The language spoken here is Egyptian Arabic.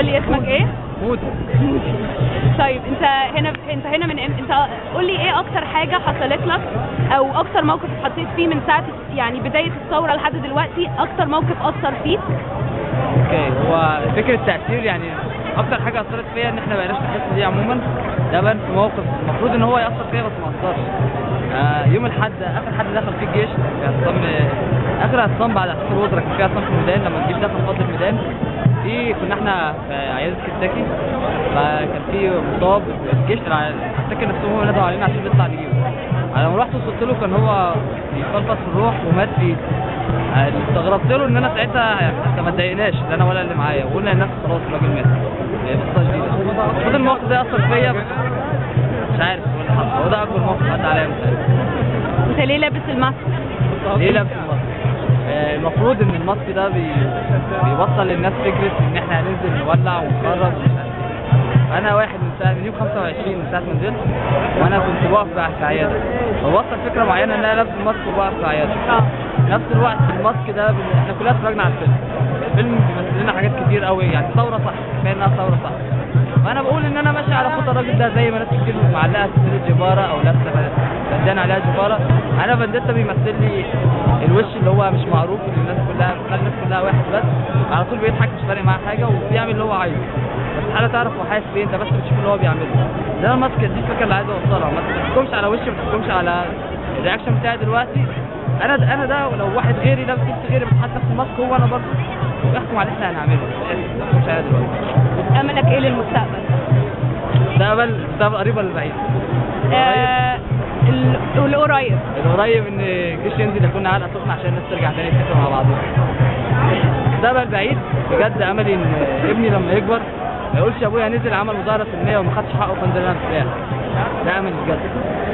قول لي اسمك ايه موت طيب انت هنا انت هنا من ام- انت قول لي ايه اكتر حاجه حصلت لك او اكتر موقف اتحطيت فيه من ساعه يعني بدايه الثوره لحد دلوقتي اكتر موقف اثر فيك اوكي هو فكره التاثير يعني اكتر حاجه اثرت فيا ان احنا بقيناش نحس دي عموما ده بان في موقف المفروض ان هو ياثر فيا بس ما اثرش آه يوم الاحد اخر حد دخل فيه الجيش في عصام اخر عصام بعد عصام الوزراء كان في عصام في الميدان لما الجيش دخل فضل الميدان في كنا احنا في عياده كنتاكي فكان في مصاب الجيش افتكر نفسهم هم نادوا علينا عشان نطلع نجيبه انا لما رحت وصلت له كان هو بيفلفص في الروح ومات فيه آه، استغربت له ان انا ساعتها حتى ما اتضايقناش لا انا ولا اللي معايا وقلنا للناس خلاص الراجل مات هي قصه شديده المفروض الموقف ده اثر فيا بس مش عارف هو اللي حصل هو ده اكبر موقف عدى عليا مش عارف انت ليه لابس الماسك ليه لابس الماسك؟ آه، المفروض ان الماسك ده بي... بيوصل للناس فكره ان احنا هننزل نولع ونخرب ومش عارف إيه. انا واحد من ساعه من يوم 25 من ساعه ما نزلت وانا كنت بقف بقى في عياده فوصل فكره معينه ان انا لابس الماسك وبقف في عياده اه نفس الوقت الماسك ده بن- احنا كلنا اتفرجنا على الفيلم الفيلم بيمثل لنا حاجات كتير قوي يعني ثوره صح كفايه انها ثوره صح فانا بقول ان انا ماشي على خطى الراجل ده زي ما ناس كتير معلقه سلسله جباره او لابسه بندان عليها جباره انا بنديتا بيمثل لي الوش اللي هو مش معروف اللي الناس كلها بتخلي الناس كلها واحد بس على طول بيضحك مش فارق معاه حاجه وبيعمل اللي هو عايزه بس حاله تعرف هو حاسس بايه انت بس بتشوف اللي هو بيعمله ده الماسك دي الفكره اللي عايز اوصلها ما تحكمش على وشي ما تحكمش على الرياكشن بتاعي دلوقتي انا ده انا ده لو واحد غيري لابس لبس غيري بس حتى في الماسك هو انا برضه احكم على اللي احنا هنعمله ما تحكمش عليا دلوقتي املك ايه للمستقبل مستقبل مستقبل قريب ولا بعيد؟ آه ال- والقريب القريب ان الجيش ينزل يكون علقه سخنه عشان الناس ترجع تاني تتفق مع بعضها. المستقبل بعيد بجد املي ان ابني لما يكبر ما يقولش ابويا نزل عمل مظاهره سلميه وما خدش حقه فانزل انا بسلاح. ده املي بجد.